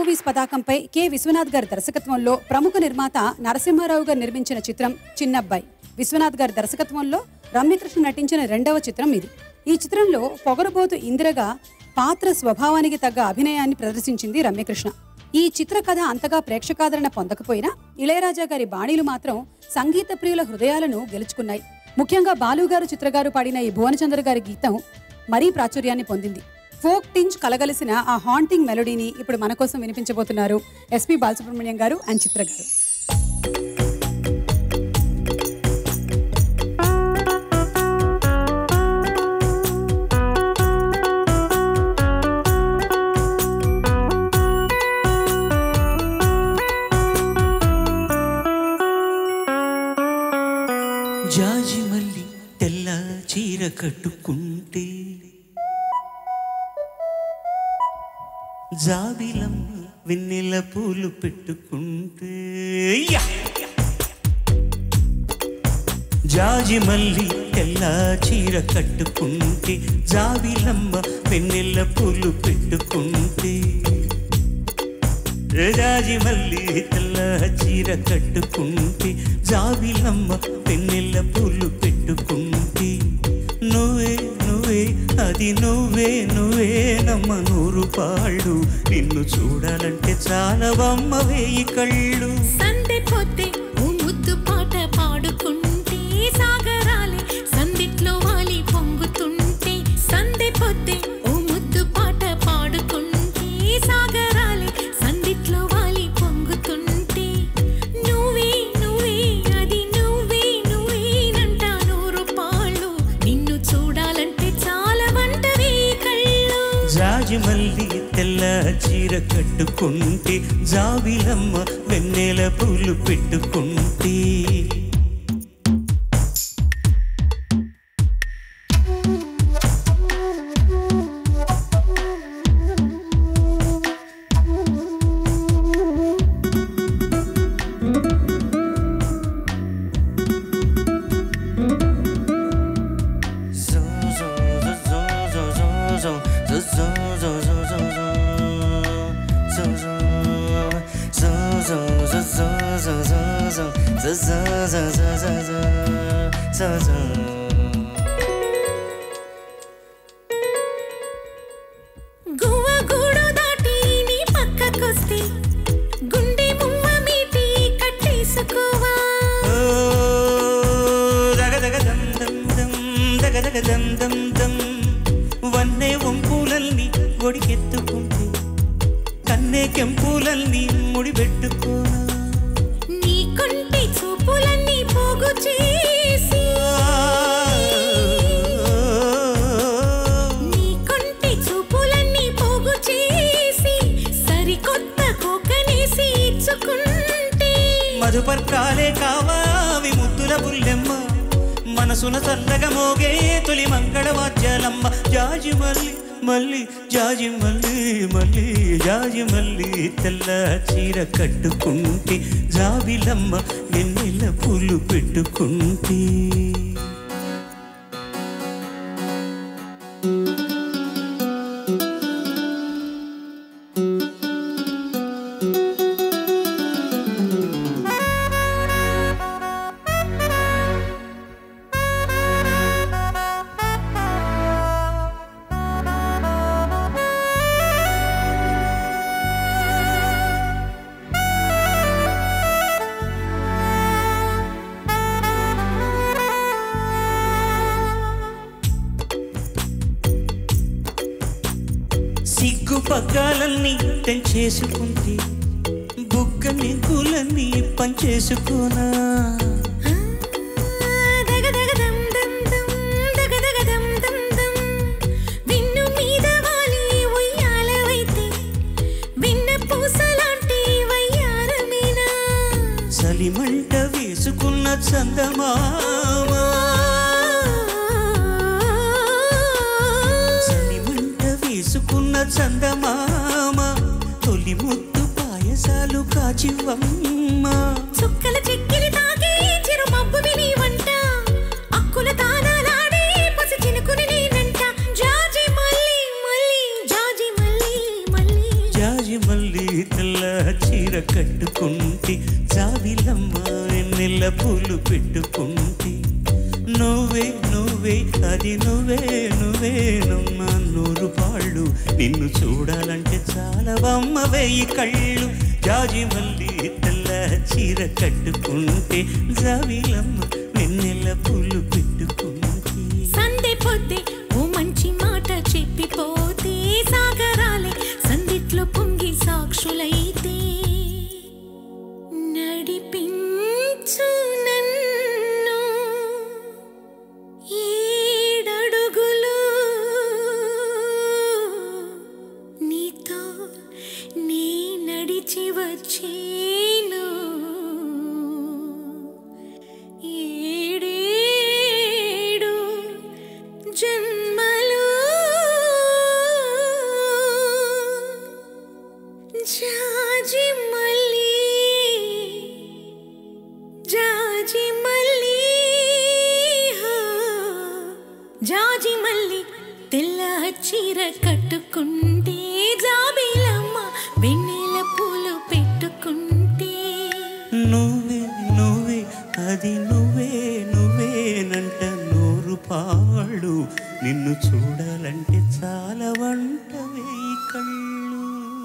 Movies పతాకంపై K Vishwanath గారి దర్శకత్వంలో ప్రముఖ నిర్మాత నరసింహారావు గారు నిర్మించిన చిత్రం చిన్నబ్బాయి విశ్వనాథ్ గారి దర్శకత్వంలో రమ్యకృష్ణ నటించిన రెండవ చిత్రం ఇది ఈ చిత్రంలో పొగరబోతు ఇందిరగా పాత్ర స్వభావానికి తగ్గ అభినయాన్ని ప్రదర్శించింది రమ్యకృష్ణ ఈ చిత్ర కథ అంతగా ప్రేక్షకాదరణ పొందకపోయినా ఇళయరాజా గారి బాణీలు మాత్రం సంగీత ప్రియుల హృదయాలను గెలుచుకున్నాయి ముఖ్యంగా బాలుగారు చిత్రగారు పాడిన ఈ భువనచంద్ర గారి గీతం మరీ ప్రాచుర్యాన్ని పొందింది ఫోక్ టింజ్ కలగలిసిన ఆ హాంటింగ్ మెలోడీని ఇప్పుడు మన కోసం వినిపించబోతున్నారు ఎస్పి బాలసుబ్రహ్మణ్యం గారు అండ్ చిత్ర గారు జాజి మల్లి తెల్ల చీర కట్టుకుంటే జాబిలం వెన్నెల పూలు పెట్టుకుంటే యా! జాజి మల్లి తెల్ల చీర కట్టుకుంటే జాబిలమ్మ వెన్నెల పూలు పెట్టుకుంటే రాజి మల్లి తెల్ల చీర కట్టుకుంటే జాబిలమ్మ పెన్నెల్ల పూలు పెట్టుకుంటే నువ్వే నువ్వే అది నువ్వే నువ్వే నమ్మ నూరు పాళ్ళు నిన్ను చూడాలంటే చాలా బొమ్మ వేయి కళ్ళు సందె పొద్దే ఓ ముద్దు పాట పాడుకుంటే సాగరాలే సందిట్లో వాలి పొంగుతుంటే సందె పొద్దే ఓ ముద్దు పాట పాడుకుంటే సాగరాలే సందిట్లో వాలి పొంగుతుంటే నువ్వే నువ్వే అది నువ్వే నువ్వేనంట నూరు పాళ్ళు నిన్ను చూడాలంటే చాలా వంటవి కళ్ళు జాజి మల్లి తెల్ల చీర కట్టుకుంటే జాబిలమ్మ వెన్నెల పూలు పెట్టుకుంటే గువ్వ గూడు దాటి నీ పక్కకొస్తే గుండె మువ్వ మీటి కట్టేసుకోవా వన్నే వంపులల్ని ఒడికెత్తుకుంటే కన్నే కెంపులల్ని ముడిపెట్టుకోనా నీ కొంటి చూపులన్నీ పోగు చేసి నీ కొంటి చూపులన్నీ పోగు చేసి సరికొత్త కోకనేసి ఇచ్చుకుంటే మధుపర్కాలే కావావి ముద్దుల బుల్లెమ్మ మనసున చల్లగా మోగే తొలి మంగళ వాద్యాలమ్మ జాజి మల్లి మల్లి జాజి మల్లి మల్లి జాజి మల్లి తెల్ల చీర కట్టుకుంటే జాబిలమ్మ వెన్నెల పూలు పెట్టుకుంటే సిగ్గు పగ్గాలన్నీ తెంచేసుకుంటే బుగ్గ నెగ్గులన్నీ పంచేసుకోనా దగదగదం దం దం దగదగదం దం దం విన్ను మీద వాలి ఉయ్యాలవైతే విన్న పూసలాంటి వయ్యారమేనా చలిమంట వేసుకున్న చందమామ చలిమంట వేసుకున్న చందమామ తొలి ముద్దు పాయసాలు కాచివమ్మ చుక్కల చెక్కిలి తాగి చిరు మబ్బు విని వంట అక్కుల తానాలాడే పసి చినుకుని నేనంట జాజి మల్లి మల్లి జాజి మల్లి మల్లి జాజి మల్లి తెల్ల పెట్టుకుంటే నువ్వే నువ్వే అది నువ్వే నువ్వే నమ్మ నూరు పాళ్ళు నిన్ను చూడాలంటే చాలా బొమ్మ వేయి కళ్ళు జాజి మల్లి తెల్ల చీర కట్టుకుంటే జావిలమ్మ వెన్నెల పూలు పెట్టుకుంటే సందే పొద్దే ఓ మంచి మాట చెప్పిపోతే సాగరాలే సందిట్లో పొంగి సాక్షులైతే నడిపించు నన్ను ఏడడుగులు నీతో నీ నడిచి వచ్చేను ఏడేడు జన్మలు జాజి మల్లి జాజి మల్లి హో, జాజి మల్లి తెల్ల చీర కట్టుకుంటే జాబిలమ్మ వెన్నెల పూలు పెట్టుకుంటే నువ్వే నువ్వే అది నువ్వే నువ్వేనంట నూరు పాళ్ళు నిన్ను చూడాలంటే చాలా వంట వేయి కళ్ళు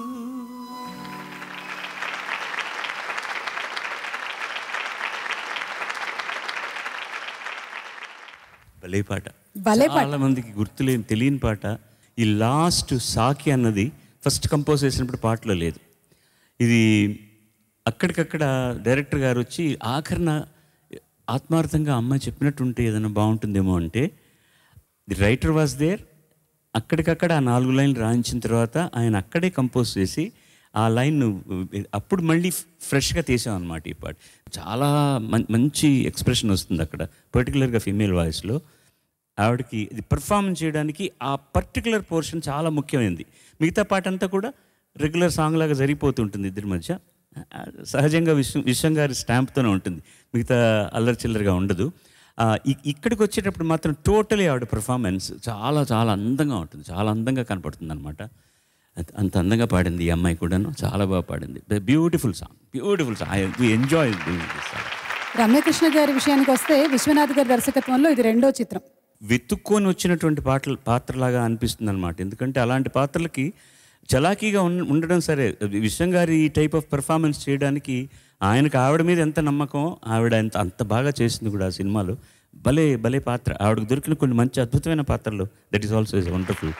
భలే పాట భలే పాట. చాలా మందికి గుర్తులేని తెలియని పాట ఈ లాస్ట్ సాకి అన్నది ఫస్ట్ కంపోజ్ చేసినప్పుడు పాటలో లేదు ఇది అక్కడికక్కడ డైరెక్టర్ గారు వచ్చి ఆఖరణ ఆత్మార్థంగా అమ్మాయి చెప్పినట్టు ఉంటే ఏదైనా బాగుంటుందేమో అంటే ది రైటర్ వాజ్ దేర్ అక్కడికక్కడ ఆ నాలుగు లైన్లు రాయించిన తర్వాత ఆయన అక్కడే కంపోజ్ చేసి ఆ లైన్ అప్పుడు మళ్ళీ ఫ్రెష్గా తీసాం అనమాట ఈ పాట చాలా మం- మంచి ఎక్స్ప్రెషన్ వస్తుంది అక్కడ పర్టికులర్గా ఫీమేల్ వాయిస్లో ఆవిడకి ఇది పర్ఫార్మెన్స్ చేయడానికి ఆ పర్టికులర్ పోర్షన్ చాలా ముఖ్యమైనది మిగతా పాట అంతా కూడా రెగ్యులర్ సాంగ్ లాగా జరిగిపోతుంటుంది ఇద్దరి మధ్య ఆ, సహజంగా విశ్వం విశ్వం గారి స్టాంప్తోనే ఉంటుంది మిగతా అల్లరి చిల్లరగా ఉండదు ఆ, ఇ- ఇక్కడికి వచ్చేటప్పుడు మాత్రం టోటలీ ఆవిడ పర్ఫార్మెన్స్ చాలా చాలా అందంగా ఉంటుంది చాలా అందంగా కనపడుతుంది అనమాట అంత అందంగా పాడింది ఈ అమ్మాయి కూడాను చాలా బాగా పాడింది beautiful song beautiful song I enjoy song Ramya Krishna గారి విషయానికి వస్తే విశ్వనాథ్ గారి దర్శకత్వంలో ఇది రెండో చిత్రం వెతుక్కొని వచ్చినటువంటి పాటలు పాత్రలాగా అనిపిస్తుంది అనమాట ఎందుకంటే అలాంటి పాత్రలకి చలాకీగా ఉన్- ఉండడం సరే విశ్వం గారి ఈ టైప్ ఆఫ్ పెర్ఫార్మెన్స్ చేయడానికి ఆయనకు ఆవిడ మీద ఎంత నమ్మకం ఆవిడ ఎంత అంత బాగా చేసింది కూడా ఆ సినిమాలో భలే భలే పాత్ర ఆవిడకు దొరికిన కొన్ని మంచి అద్భుతమైన పాత్రలు that is also is wonderful